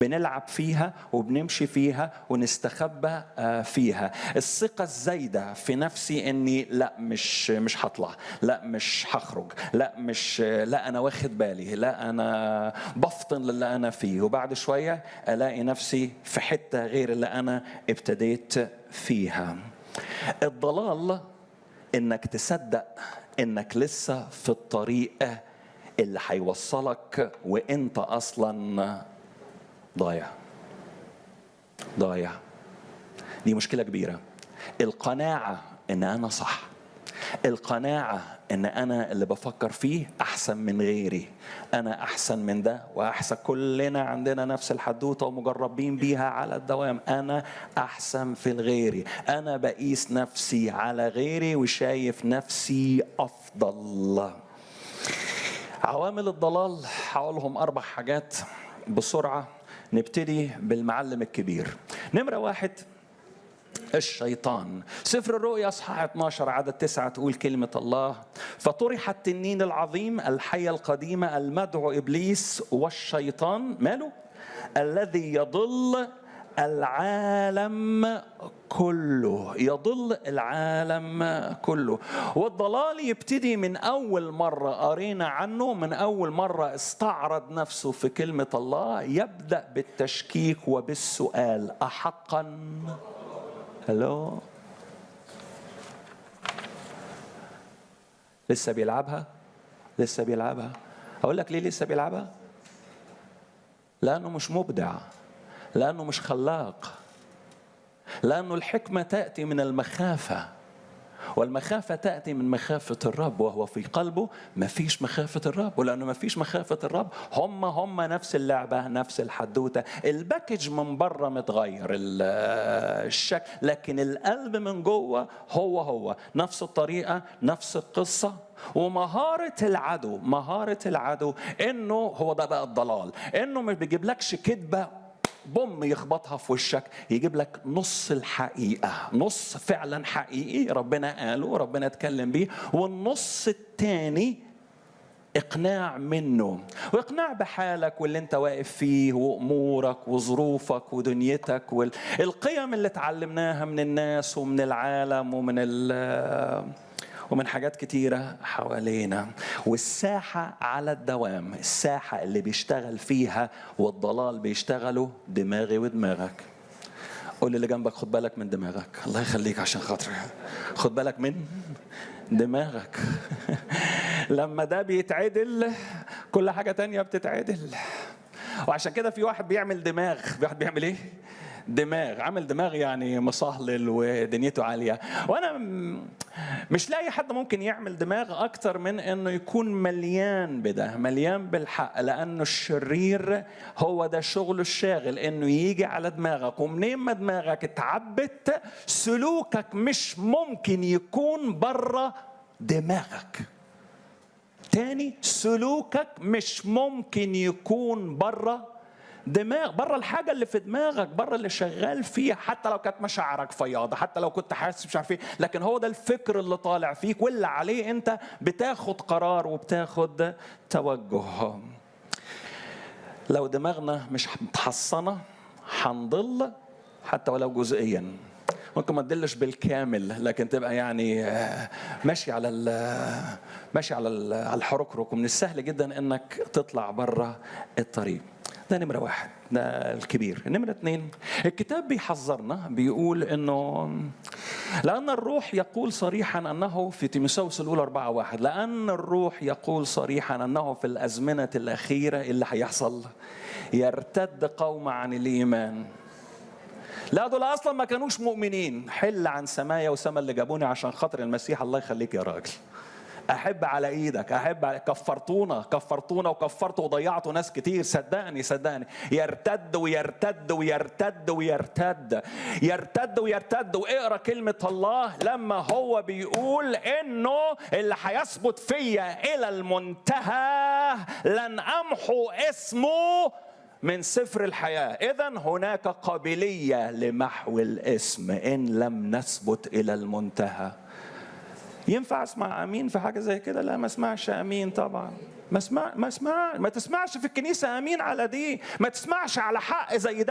بنلعب فيها وبنمشي فيها ونستخبى آه، فيها الثقة الزايدة في نفسي اني لا مش مش هطلع لا مش هخرج لا مش لا انا واخد بالي لا انا بفطن للي انا فيه وبعد شوية الاقي نفسي في حتة غير اللي انا ابتديت فيها الضلال انك تصدق انك لسه في الطريق اللي هيوصلك وانت اصلا ضايع ضايع دي مشكله كبيره القناعه ان انا صح القناعه ان انا اللي بفكر فيه احسن من غيري انا احسن من ده واحسن كلنا عندنا نفس الحدوته ومجربين بيها على الدوام انا احسن في الغيري انا بقيس نفسي على غيري وشايف نفسي افضل عوامل الضلال هقولهم اربع حاجات بسرعه نبتدي بالمعلم الكبير نمره واحد الشيطان سفر الرؤيا اصحاح 12 عدد تسعة تقول كلمة الله فطرح التنين العظيم الحية القديمة المدعو إبليس والشيطان ماله الذي يضل العالم كله يضل العالم كله والضلال يبتدي من أول مرة قرينا عنه من أول مرة استعرض نفسه في كلمة الله يبدأ بالتشكيك وبالسؤال أحقا هلو لسه بيلعبها لسه بيلعبها أقول لك ليه لسه بيلعبها لأنه مش مبدع لأنه مش خلاق لأنه الحكمة تأتي من المخافة والمخافة تأتي من مخافة الرب وهو في قلبه ما فيش مخافة الرب ولأنه ما فيش مخافة الرب هم هم نفس اللعبة نفس الحدوتة الباكج من بره متغير الشكل لكن القلب من جوه هو هو نفس الطريقة نفس القصة ومهارة العدو مهارة العدو انه هو ده بقى الضلال انه ما بيجيبلكش كذبة بوم يخبطها في وشك يجيب لك نص الحقيقة نص فعلا حقيقي ربنا قاله ربنا اتكلم بيه والنص التاني اقناع منه واقناع بحالك واللي انت واقف فيه وامورك وظروفك ودنيتك والقيم اللي اتعلمناها من الناس ومن العالم ومن ومن حاجات كتيرة حوالينا والساحة على الدوام الساحة اللي بيشتغل فيها والضلال بيشتغلوا دماغي ودماغك قول اللي جنبك خد بالك من دماغك الله يخليك عشان خاطري خد بالك من دماغك لما ده بيتعدل كل حاجة تانية بتتعدل وعشان كده في واحد بيعمل دماغ في واحد بيعمل ايه دماغ عامل دماغ يعني مصهلل ودنيته عالية وأنا مش لاقي حد ممكن يعمل دماغ أكتر من أنه يكون مليان بده مليان بالحق لأنه الشرير هو ده شغله الشاغل أنه يجي على دماغك ومنين ما دماغك اتعبت سلوكك مش ممكن يكون بره دماغك تاني سلوكك مش ممكن يكون بره دماغ بره الحاجة اللي في دماغك بره اللي شغال فيها حتى لو كانت مشاعرك فياضة حتى لو كنت حاسس مش عارف ايه لكن هو ده الفكر اللي طالع فيك واللي عليه انت بتاخد قرار وبتاخد توجه لو دماغنا مش متحصنة هنضل حتى ولو جزئيا ممكن ما تدلش بالكامل لكن تبقى يعني ماشي على ماشي على على الحركرك ومن السهل جدا انك تطلع بره الطريق ده نمرة واحد ده الكبير نمرة اثنين الكتاب بيحذرنا بيقول انه لأن الروح يقول صريحا أنه في تيموثاوس الأولى أربعة واحد لأن الروح يقول صريحا أنه في الأزمنة الأخيرة اللي هيحصل يرتد قوم عن الإيمان لا دول اصلا ما كانوش مؤمنين حل عن سمايا وسما اللي جابوني عشان خاطر المسيح الله يخليك يا راجل احب على ايدك احب على كفرتونا كفرتونا وكفرتوا وضيعتوا ناس كتير صدقني صدقني يرتد ويرتد ويرتد ويرتد يرتد ويرتد واقرا كلمه الله لما هو بيقول انه اللي هيثبت فيا الى المنتهى لن امحو اسمه من سفر الحياة إذا هناك قابلية لمحو الاسم إن لم نثبت إلى المنتهى ينفع اسمع امين في حاجه زي كده لا ما اسمعش امين طبعا ما اسمع ما اسمع ما تسمعش في الكنيسه امين على دي ما تسمعش على حق زي ده